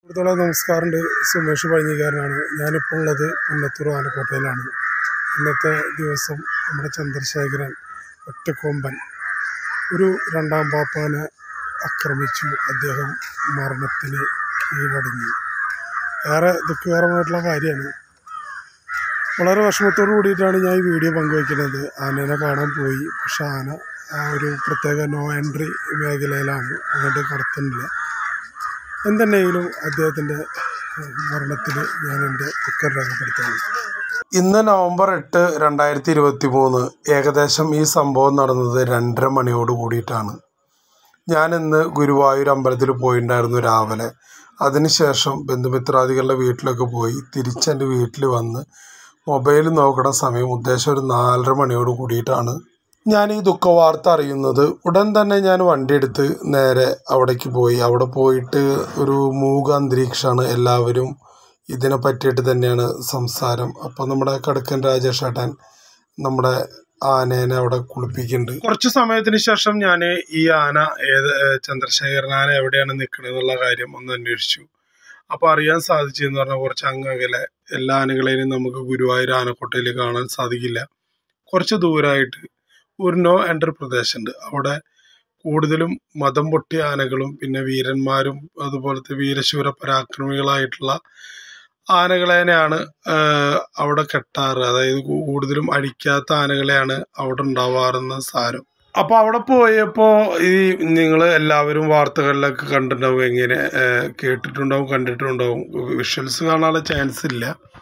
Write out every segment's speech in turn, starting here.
സുഹൃത്തുക്കളെ നമസ്കാരമുണ്ട് സുമേഷ് പഴഞ്ഞിക്കാരനാണ് ഞാനിപ്പോൾ ഉള്ളത് പുന്നത്തൂർ ആനക്കോട്ടയിലാണ് ഇന്നത്തെ ദിവസം നമ്മുടെ ചന്ദ്രശേഖരൻ ഒറ്റക്കൊമ്പൻ ഒരു രണ്ടാം പാപ്പാനെ ആക്രമിച്ചു അദ്ദേഹം മരണത്തിന് കീഴടങ്ങി ഏറെ ദുഃഖകരമായിട്ടുള്ള കാര്യമാണ് വളരെ വിഷമത്തോടു കൂടിയിട്ടാണ് ഞാൻ ഈ വീഡിയോ പങ്കുവയ്ക്കുന്നത് ആനേനെ കാണാൻ പോയി പക്ഷെ ആന ആ ഒരു പ്രത്യേക നോ എൻട്രി മേഖലയിലാണ് അങ്ങോട്ട് കടത്തുന്നില്ല എന്തെന്നെങ്കിലും അദ്ദേഹത്തിൻ്റെ മരണത്തിൽ ഞാൻ എൻ്റെ ദുഃഖം രേഖപ്പെടുത്തുന്നു ഇന്ന് നവംബർ എട്ട് രണ്ടായിരത്തി ഇരുപത്തി മൂന്ന് ഏകദേശം ഈ സംഭവം നടന്നത് രണ്ടര മണിയോട് കൂടിയിട്ടാണ് ഞാൻ ഇന്ന് ഗുരുവായൂർ അമ്പലത്തിൽ പോയിട്ടുണ്ടായിരുന്നു രാവിലെ അതിനുശേഷം ബന്ധുമിത്രാദികളുടെ വീട്ടിലൊക്കെ പോയി തിരിച്ചെൻ്റെ വീട്ടിൽ വന്ന് മൊബൈൽ നോക്കണ സമയം ഉദ്ദേശം ഒരു നാലര മണിയോട് കൂടിയിട്ടാണ് ഞാൻ ഈ ദുഃഖവാർത്ത അറിയുന്നത് ഉടൻ തന്നെ ഞാൻ വണ്ടി എടുത്ത് നേരെ അവിടേക്ക് പോയി അവിടെ പോയിട്ട് ഒരു മൂക അന്തരീക്ഷമാണ് എല്ലാവരും ഇതിനെ പറ്റിയിട്ട് തന്നെയാണ് സംസാരം അപ്പോൾ നമ്മുടെ കടുക്കൻ രാജേഷ് ഏട്ടൻ നമ്മുടെ ആനേനെ അവിടെ കുളിപ്പിക്കുന്നുണ്ട് കുറച്ച് സമയത്തിന് ശേഷം ഞാൻ ഈ ആന ഏത് ചന്ദ്രശേഖരൻ ആന എവിടെയാണ് നിൽക്കുന്നത് എന്നുള്ള കാര്യം ഒന്ന് അന്വേഷിച്ചു അപ്പോൾ അറിയാൻ സാധിച്ചെന്ന് പറഞ്ഞാൽ കുറച്ച് അങ്ങകലെ എല്ലാ ആനകളെയും നമുക്ക് ഗുരുവായൂർ ആനക്കോട്ടയിൽ കാണാൻ സാധിക്കില്ല കുറച്ച് ദൂരമായിട്ട് ഒരു നോ എൻ്റർ പ്രദേശമുണ്ട് അവിടെ കൂടുതലും മതം പൊട്ടിയ ആനകളും പിന്നെ വീരന്മാരും അതുപോലത്തെ വീരശൂര പരാക്രമികളായിട്ടുള്ള ആനകളെയാണ് അവിടെ കെട്ടാറ് അതായത് കൂടുതലും അടിക്കാത്ത ആനകളെയാണ് അവിടെ ഉണ്ടാവാറുന്ന സാരം അപ്പൊ അവിടെ പോയപ്പോ ഈ നിങ്ങൾ എല്ലാവരും വാർത്തകളിലൊക്കെ കണ്ടിട്ടുണ്ടാവും എങ്ങനെ കേട്ടിട്ടുണ്ടാവും കണ്ടിട്ടുണ്ടാവും വിഷ്വൽസ് കാണാനുള്ള ചാൻസ് ഇല്ല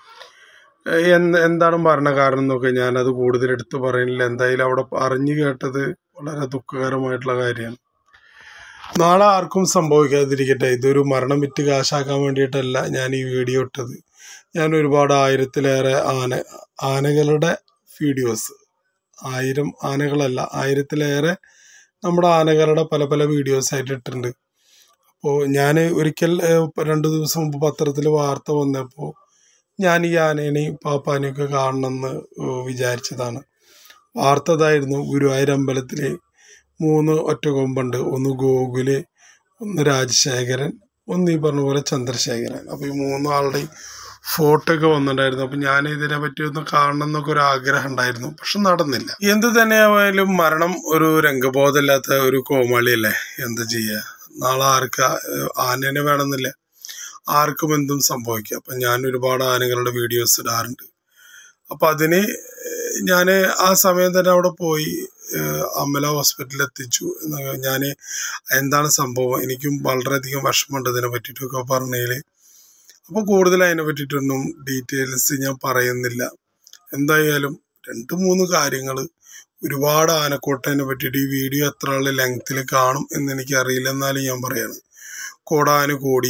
എന്ത് എന്താണ് മരണകാരണം എന്നൊക്കെ ഞാനത് കൂടുതൽ എടുത്തു പറയുന്നില്ല എന്തായാലും അവിടെ അറിഞ്ഞു കേട്ടത് വളരെ ദുഃഖകരമായിട്ടുള്ള കാര്യമാണ് നാളെ ആർക്കും സംഭവിക്കാതിരിക്കട്ടെ ഇതൊരു മരണം വിറ്റ് കാശാക്കാൻ വേണ്ടിയിട്ടല്ല ഞാൻ ഈ വീഡിയോ ഇട്ടത് ഞാൻ ഒരുപാട് ആയിരത്തിലേറെ ആന ആനകളുടെ വീഡിയോസ് ആയിരം ആനകളല്ല ആയിരത്തിലേറെ നമ്മുടെ ആനകളുടെ പല പല വീഡിയോസ് ആയിട്ട് ഇട്ടിട്ടുണ്ട് അപ്പോൾ ഞാൻ ഒരിക്കൽ രണ്ട് ദിവസം മുമ്പ് പത്രത്തിൽ വാർത്ത വന്നപ്പോൾ ഞാൻ ഈ ആനേനെയും പാപ്പാനെയൊക്കെ കാണണമെന്ന് വിചാരിച്ചതാണ് വാർത്ത ഇതായിരുന്നു ഗുരുവായൂർ അമ്പലത്തിൽ മൂന്ന് ഒറ്റക്കൊമ്പുണ്ട് ഒന്ന് ഗോകുല് ഒന്ന് രാജശേഖരൻ ഒന്ന് ഈ പറഞ്ഞ പോലെ ചന്ദ്രശേഖരൻ അപ്പോൾ ഈ മൂന്നാളുടെയും ഫോട്ടോ ഒക്കെ വന്നിട്ടുണ്ടായിരുന്നു അപ്പം ഞാൻ ഇതിനെ പറ്റി ഒന്ന് കാണണം എന്നൊക്കെ ഒരു ആഗ്രഹം ഉണ്ടായിരുന്നു പക്ഷെ നടന്നില്ല എന്ത് തന്നെയായാലും മരണം ഒരു രംഗബോധമില്ലാത്ത ഒരു കോമാളിയല്ലേ എന്താ ചെയ്യുക നാളെ ആർക്കാ ആനേനെ വേണമെന്നില്ല ആർക്കും എന്തും സംഭവിക്കാം അപ്പം ഞാൻ ഒരുപാട് ആനകളുടെ വീഡിയോസ് ഇടാറുണ്ട് അപ്പം അതിന് ഞാൻ ആ സമയം തന്നെ അവിടെ പോയി അമല ഹോസ്പിറ്റലിൽ എത്തിച്ചു ഞാൻ എന്താണ് സംഭവം എനിക്കും വളരെയധികം വിഷമമുണ്ട് ഇതിനെ പറ്റിയിട്ടൊക്കെ പറഞ്ഞതിൽ അപ്പോൾ കൂടുതൽ അതിനെ പറ്റിയിട്ടൊന്നും ഡീറ്റെയിൽസ് ഞാൻ പറയുന്നില്ല എന്തായാലും രണ്ട് മൂന്ന് കാര്യങ്ങൾ ഒരുപാട് ആനക്കോട്ടേനെ പറ്റിയിട്ട് ഈ വീഡിയോ എത്ര ആൾ ലെങ്ത്തിൽ കാണും എന്ന് എനിക്ക് അറിയില്ല എന്നാലും ഞാൻ പറയാണ് കോടാനു കോടി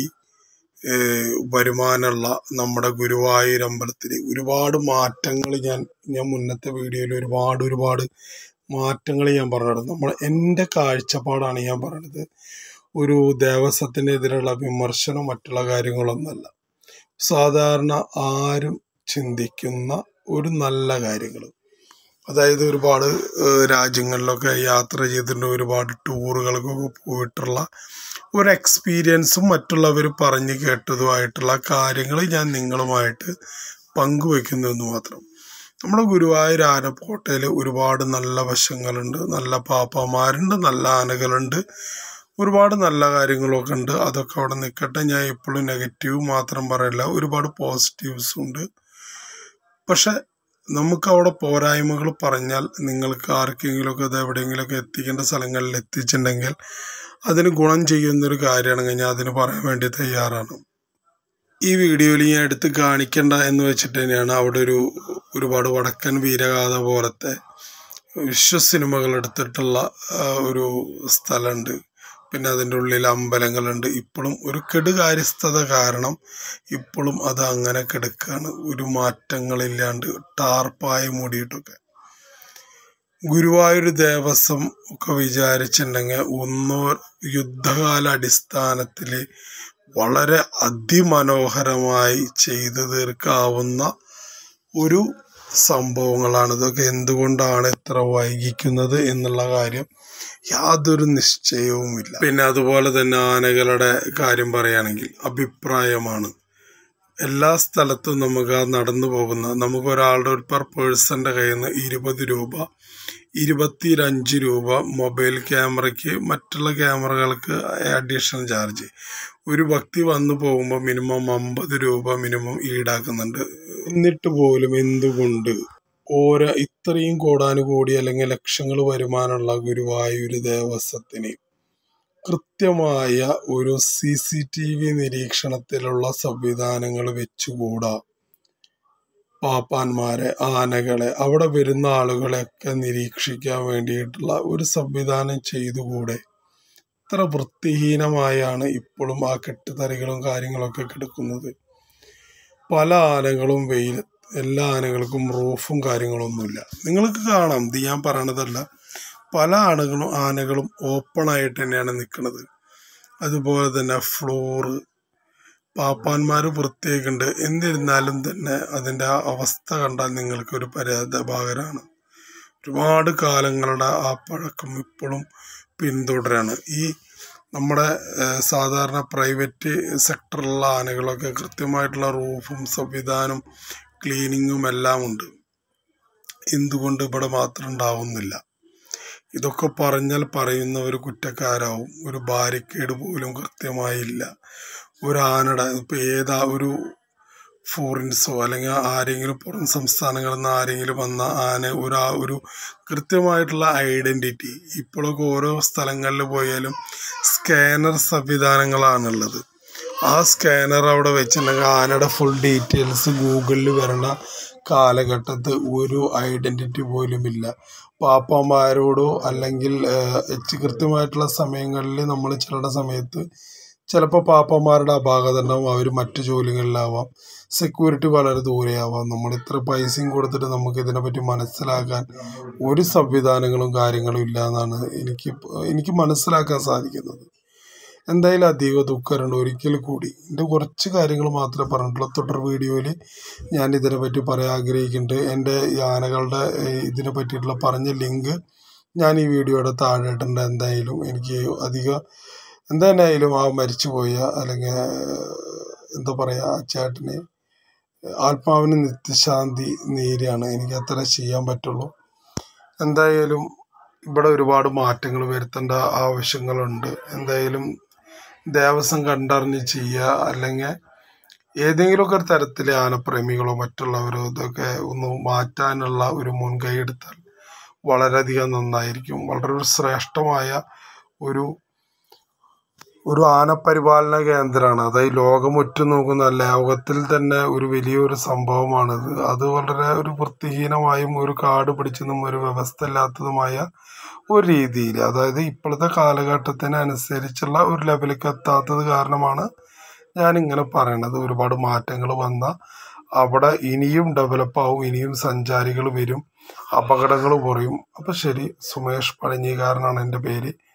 വരുമാനമുള്ള നമ്മുടെ ഗുരുവായൂർ അമ്പലത്തിൽ ഒരുപാട് മാറ്റങ്ങൾ ഞാൻ ഞാൻ മുന്നത്തെ വീഡിയോയിൽ ഒരുപാട് ഒരുപാട് മാറ്റങ്ങൾ ഞാൻ പറഞ്ഞിട്ടുണ്ട് നമ്മൾ എൻ്റെ കാഴ്ചപ്പാടാണ് ഞാൻ പറയുന്നത് ഒരു ദേവസ്വത്തിനെതിരെയുള്ള വിമർശനം മറ്റുള്ള കാര്യങ്ങളൊന്നല്ല സാധാരണ ആരും ചിന്തിക്കുന്ന ഒരു നല്ല കാര്യങ്ങൾ അതായത് ഒരുപാട് രാജ്യങ്ങളിലൊക്കെ യാത്ര ചെയ്തിട്ടുണ്ട് ഒരുപാട് ടൂറുകൾക്കൊക്കെ പോയിട്ടുള്ള ഒരു എക്സ്പീരിയൻസും മറ്റുള്ളവർ പറഞ്ഞു കേട്ടതുമായിട്ടുള്ള കാര്യങ്ങൾ ഞാൻ നിങ്ങളുമായിട്ട് പങ്കുവെക്കുന്നു എന്ന് മാത്രം നമ്മുടെ ഗുരുവായൂർ ആനക്കോട്ടയിൽ ഒരുപാട് നല്ല വശങ്ങളുണ്ട് നല്ല പാപ്പമാരുണ്ട് നല്ല ആനകളുണ്ട് ഒരുപാട് നല്ല കാര്യങ്ങളൊക്കെ ഉണ്ട് അതൊക്കെ അവിടെ നിൽക്കട്ടെ ഞാൻ എപ്പോഴും നെഗറ്റീവ് മാത്രം പറയില്ല ഒരുപാട് പോസിറ്റീവ്സും ഉണ്ട് പക്ഷെ നമുക്ക് അവിടെ പോരായ്മകൾ പറഞ്ഞാൽ നിങ്ങൾക്ക് ആർക്കെങ്കിലുമൊക്കെ അത് എവിടെയെങ്കിലുമൊക്കെ എത്തിക്കേണ്ട സ്ഥലങ്ങളിൽ എത്തിച്ചിട്ടുണ്ടെങ്കിൽ അതിന് ഗുണം ചെയ്യുന്നൊരു കാര്യമാണെങ്കിൽ ഞാൻ അതിന് പറയാൻ വേണ്ടി തയ്യാറാണ് ഈ വീഡിയോയിൽ ഞാൻ എടുത്ത് കാണിക്കേണ്ട എന്ന് വെച്ചിട്ട് തന്നെയാണ് അവിടെ ഒരു ഒരുപാട് വടക്കൻ വീരഗാഥ പോലത്തെ വിശ്വ സിനിമകൾ എടുത്തിട്ടുള്ള ഒരു സ്ഥലമുണ്ട് പിന്നെ അതിൻ്റെ ഉള്ളിൽ അമ്പലങ്ങളുണ്ട് ഇപ്പോഴും ഒരു കെടുകാര്യസ്ഥത കാരണം ഇപ്പോഴും അത് അങ്ങനെ കിടക്കുകയാണ് ഒരു മാറ്റങ്ങളില്ലാണ്ട് ടാർപ്പായി മൂടിയിട്ടൊക്കെ ഗുരുവായൂർ ദേവസ്വം ഒക്കെ വിചാരിച്ചിട്ടുണ്ടെങ്കിൽ ഒന്നോ യുദ്ധകാല അടിസ്ഥാനത്തിൽ വളരെ അതിമനോഹരമായി ചെയ്തു തീർക്കാവുന്ന ഒരു സംഭവങ്ങളാണ് ഇതൊക്കെ എന്തുകൊണ്ടാണ് ഇത്ര വൈകിക്കുന്നത് എന്നുള്ള കാര്യം യാതൊരു നിശ്ചയവുമില്ല പിന്നെ അതുപോലെ തന്നെ ആനകളുടെ കാര്യം പറയുകയാണെങ്കിൽ അഭിപ്രായമാണ് എല്ലാ സ്ഥലത്തും നമുക്ക് ആ നടന്നു പോകുന്ന നമുക്ക് ഒരാളുടെ ഒരു പെർ പേഴ്സന്റെ കയ്യിൽ നിന്ന് ഇരുപത് രൂപ ഇരുപത്തിരഞ്ച് രൂപ മൊബൈൽ ക്യാമറയ്ക്ക് മറ്റുള്ള ക്യാമറകൾക്ക് അഡീഷണൽ ചാർജ് ഒരു വ്യക്തി വന്നു പോകുമ്പോൾ മിനിമം അമ്പത് രൂപ മിനിമം ഈടാക്കുന്നുണ്ട് എന്നിട്ട് പോലും എന്തുകൊണ്ട് ഓരോ ഇത്രയും കോടാനുകൂടി അല്ലെങ്കിൽ ലക്ഷങ്ങൾ വരുമാനമുള്ള ഗുരുവായൂർ ദേവസ്വത്തിന് കൃത്യമായ ഒരു സി സി ടി വി നിരീക്ഷണത്തിലുള്ള സംവിധാനങ്ങൾ വെച്ചുകൂടാ പാപ്പാന്മാരെ ആനകളെ അവിടെ വരുന്ന ആളുകളെയൊക്കെ നിരീക്ഷിക്കാൻ വേണ്ടിയിട്ടുള്ള ഒരു സംവിധാനം ചെയ്തുകൂടെ ഇത്ര വൃത്തിഹീനമായാണ് ഇപ്പോഴും ആ കെട്ടുതറികളും കാര്യങ്ങളൊക്കെ കിടക്കുന്നത് പല ആനകളും വെയിൽ എല്ലാ ആനകൾക്കും റൂഫും കാര്യങ്ങളൊന്നുമില്ല നിങ്ങൾക്ക് കാണാം ഇത് ഞാൻ പറയണതല്ല പല ആനകളും ആനകളും ഓപ്പൺ ആയിട്ട് തന്നെയാണ് നിൽക്കുന്നത് അതുപോലെ തന്നെ ഫ്ലോറ് പാപ്പാന്മാർ വൃത്തിയാക്കുന്നുണ്ട് എന്നിരുന്നാലും തന്നെ അതിൻ്റെ ആ അവസ്ഥ കണ്ടാൽ നിങ്ങൾക്കൊരു പരാതഭാകരാണ് ഒരുപാട് കാലങ്ങളുടെ ആ പഴക്കം ഇപ്പോഴും പിന്തുടരാണ് ഈ നമ്മുടെ ഏഹ്, സാധാരണ പ്രൈവറ്റ് സെക്ടറിലുള്ള ആനകളൊക്കെ കൃത്യമായിട്ടുള്ള റൂഫും സംവിധാനം ക്ലീനിങ്ങും എല്ലാം ഉണ്ട് എന്തുകൊണ്ട് ഇവിടെ മാത്രം ഉണ്ടാവുന്നില്ല ഇതൊക്കെ പറഞ്ഞാൽ പറയുന്നവർ കുറ്റക്കാരാവും ഒരു ബാരിക്കേഡ് പോലും കൃത്യമായില്ല ഒരു ആനയുടെ ഇപ്പം ഏതാ ഒരു ഫോറിൻസോ അല്ലെങ്കിൽ ആരെങ്കിലും പുറം സംസ്ഥാനങ്ങളിൽ നിന്ന് ആരെങ്കിലും വന്ന ആന ഒരു ആ ഒരു കൃത്യമായിട്ടുള്ള ഐഡൻറ്റിറ്റി ഇപ്പോഴൊക്കെ ഓരോ സ്ഥലങ്ങളിൽ പോയാലും സ്കാനർ സംവിധാനങ്ങളാണുള്ളത് ആ സ്കാനർ അവിടെ വെച്ചിട്ടുണ്ടെങ്കിൽ ആനയുടെ ഫുൾ ഡീറ്റെയിൽസ് ഗൂഗിളിൽ വരണ കാലഘട്ടത്ത് ഒരു ഐഡൻറ്റിറ്റി പോലുമില്ല പാപ്പന്മാരോടോ അല്ലെങ്കിൽ ഏഹ്, എച്ച് കൃത്യമായിട്ടുള്ള സമയങ്ങളിൽ നമ്മൾ ചെല്ലുന്ന സമയത്ത് ചിലപ്പോൾ പാപ്പന്മാരുടെ അപാകത ഉണ്ടാവും അവർ മറ്റു ജോലികളിലാവാം സെക്യൂരിറ്റി വളരെ ദൂരെയാവാം നമ്മൾ ഇത്ര പൈസയും കൊടുത്തിട്ട് നമുക്ക് ഇതിനെപ്പറ്റി മനസ്സിലാക്കാൻ ഒരു സംവിധാനങ്ങളും കാര്യങ്ങളും ഇല്ല എന്നാണ് എനിക്ക് ഇപ്പ- എനിക്ക് മനസ്സിലാക്കാൻ സാധിക്കുന്നത് എന്തായാലും അധിക ദുഃഖമുണ്ട് ഒരിക്കൽ കൂടി എൻ്റെ കുറച്ച് കാര്യങ്ങൾ മാത്രമേ പറഞ്ഞിട്ടുള്ളൂ തുടർ വീഡിയോയിൽ ഞാൻ ഇതിനെപ്പറ്റി പറയാൻ ആഗ്രഹിക്കുന്നുണ്ട് എൻ്റെ ഈ ആനകളുടെ ഏഹ്, ഇതിനെ പറ്റിയിട്ടുള്ള പറഞ്ഞ ലിങ്ക് ഞാൻ ഈ വീഡിയോയുടെ താഴെ ഇട്ടുണ്ട് എന്തായാലും എനിക്ക് അധിക എന്തായാലും ആ മരിച്ചുപോയ അല്ലെങ്കിൽ എന്താ പറയുക ആ ചേട്ടന് ആത്മാവിന് നിത്യശാന്തി നേരെയാണ് എനിക്ക് അത്ര ചെയ്യാൻ പറ്റുള്ളൂ എന്തായാലും ഇവിടെ ഒരുപാട് മാറ്റങ്ങൾ വരുത്തേണ്ട ആവശ്യങ്ങളുണ്ട് എന്തായാലും ദേവസ്വം കണ്ടറിഞ്ഞ് ചെയ്യുക അല്ലെങ്കിൽ ഏതെങ്കിലുമൊക്കെ ഒരു തരത്തിൽ ആനപ്രേമികളോ മറ്റുള്ളവരോ ഇതൊക്കെ ഒന്ന് മാറ്റാനുള്ള ഒരു മുൻകൈ എടുത്താൽ വളരെയധികം നന്നായിരിക്കും വളരെ ഒരു ശ്രേഷ്ഠമായ ഒരു ഒരു ആനപരിപാലന കേന്ദ്രമാണ് അതായത് ലോകം ഉറ്റുനോക്കുന്ന ലോകത്തിൽ തന്നെ ഒരു വലിയൊരു സംഭവമാണിത് അത് വളരെ ഒരു വൃത്തിഹീനമായും ഒരു കാട് പിടിച്ചതും ഒരു വ്യവസ്ഥ ഇല്ലാത്തതുമായ ഒരു രീതിയിൽ അതായത് ഇപ്പോഴത്തെ കാലഘട്ടത്തിന് അനുസരിച്ചുള്ള ഒരു ലെവലിലേക്ക് എത്താത്തത് കാരണമാണ് ഞാൻ ഇങ്ങനെ പറയണത് ഒരുപാട് മാറ്റങ്ങൾ വന്ന അവിടെ ഇനിയും ഡെവലപ്പ് ആവും ഇനിയും സഞ്ചാരികൾ വരും അപകടങ്ങൾ കുറയും അപ്പം ശരി സുമേഷ് പഴഞ്ഞിക്കാരനാണ് എൻ്റെ പേര്